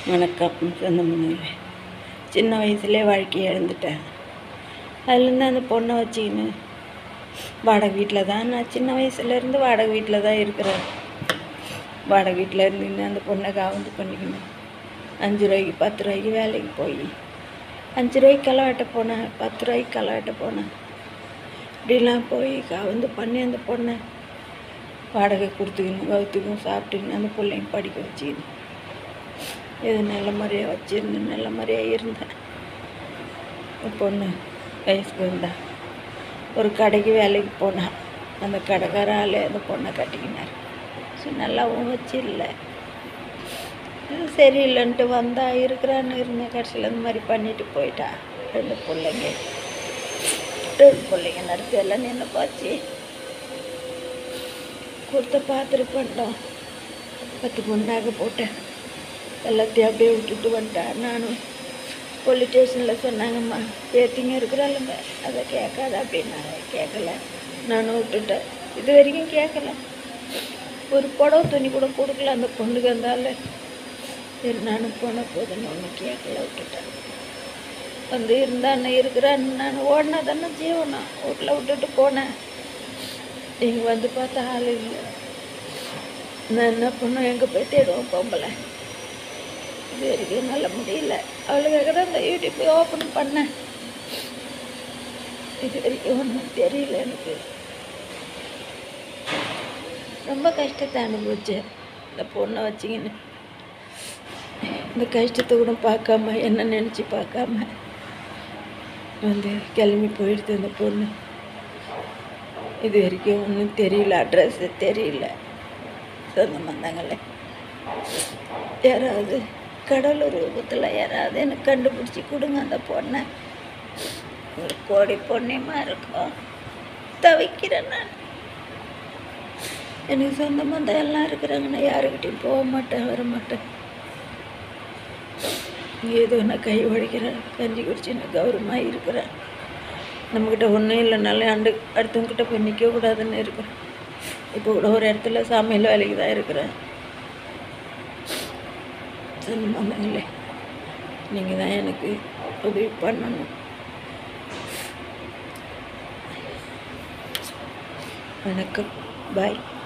வணக்கம் சொந்தமங்களே சின்ன வயசுலேயே வாழ்க்கையை இழந்துட்டேன் அதுலேருந்து அந்த பொண்ணை வச்சுக்கின்னு வாடகை வீட்டில் தான் நான் சின்ன வயசுலேருந்து வாடகை வீட்டில் தான் இருக்கிறேன் வாடகை வீட்டில் இருந்துன்னு அந்த பொண்ணை காவந்து பண்ணிக்கணும் அஞ்சு ரூபாய்க்கு பத்து ரூபாய்க்கு வேலைக்கு போய் அஞ்சு ரூபாய்க்கு களை வெட்ட போனேன் பத்து ரூபாய்க்கு களை வெட்ட போனேன் இப்படிலாம் போய் காவந்து பண்ணி அந்த பொண்ணை வாடகை கொடுத்துக்கணும் வகுத்துக்கும் சாப்பிட்டுக்கணும் அந்த பிள்ளைங்க படிக்க வச்சுக்கணும் இது நல்ல மாதிரியாக வச்சுருந்தேன் நல்ல மாதிரியாக இருந்தேன் ஒரு பொண்ணு வயசுக்கு வந்தா ஒரு கடைக்கு வேலைக்கு போனான் அந்த கடைக்கார ஆள் அந்த பொண்ணை கட்டிக்கினார் சரி நல்லாவும் வச்சு இல்லை இது சரியில்லைன்ட்டு வந்தா இருக்கிறான்னு இருந்தேன் கடைசியில் இந்த மாதிரி பண்ணிட்டு போயிட்டா ரெண்டு பிள்ளைங்க ரெண்டு பிள்ளைங்க நடத்தி எல்லாம் நின்று போச்சு கொடுத்த பாத்திர பண்ணிட்டோம் பத்து பொண்ணாக போட்டேன் எல்லாத்தையும் அப்படியே விட்டுட்டு வந்துட்டேன் நானும் போலீஸ் ஸ்டேஷனில் சொன்னாங்கம்மா பேத்திங்க இருக்கிறாளுங்க அதை கேட்காத அப்படின்னாங்க கேட்கல நானும் விட்டுட்டேன் இது வரைக்கும் கேட்கல ஒரு புடவை துணி கூட கொடுக்கல அந்த பொண்ணுக்கு வந்தால சரி நானும் போன போதுன்னு ஒன்றும் கேட்கல விட்டுட்டேன் வந்து இருந்தான்னு இருக்கிறான்னு நான் ஓடினா தானே ஜீவனம் வீட்டில் விட்டுட்டு போனேன் இங்கே வந்து பார்த்தா ஆள் இல்லை நான் என்ன பண்ணோம் எங்கே போய் தேடுவோம் பொம்பளை இது வரைக்கும் நல்ல முடியல அவளுக்காக தான் இந்த யூடியூப் ஓப்பன் பண்ணேன் இது வரைக்கும் ஒன்றும் தெரியல எனக்கு ரொம்ப கஷ்டத்தை அனுபவிச்சேன் இந்த பொண்ணை வச்சிங்கன்னு இந்த கஷ்டத்தை கூட பார்க்காம என்ன நினச்சி பார்க்காம வந்து கிளம்பி போயிடுது அந்த பொண்ணு இது வரைக்கும் ஒன்றும் தெரியல அட்ரஸ் தெரியல சொந்த பந்தங்களே யாராவது கடலூர் ரூபத்தில் யாராவது எனக்கு கண்டுபிடிச்சி கொடுங்க அந்த பொண்ணை ஒரு கோடி பொண்ணியமாக இருக்கும் தவிக்கிறேன் நான் எனக்கு சொந்த பந்தம் எல்லாம் இருக்கிறாங்க நான் யாருக்கிட்டையும் போக மாட்டேன் வர மாட்டேன் ஏதோ நான் கை உடைக்கிறேன் கஞ்சி குடிச்சு நான் கௌரவமாக இருக்கிறேன் நம்மக்கிட்ட ஒன்றும் இல்லைனாலும் அண்டு அடுத்தவங்கிட்ட போய் நிற்கக்கூடாதுன்னு இருக்கிறேன் இப்போ கூட ஒரு இடத்துல சமையல் வேலைக்கு தான் இருக்கிறேன் சொந்தமானங்களே நீங்கள் தான் எனக்கு உதவி பண்ணணும் வணக்கம் பாய்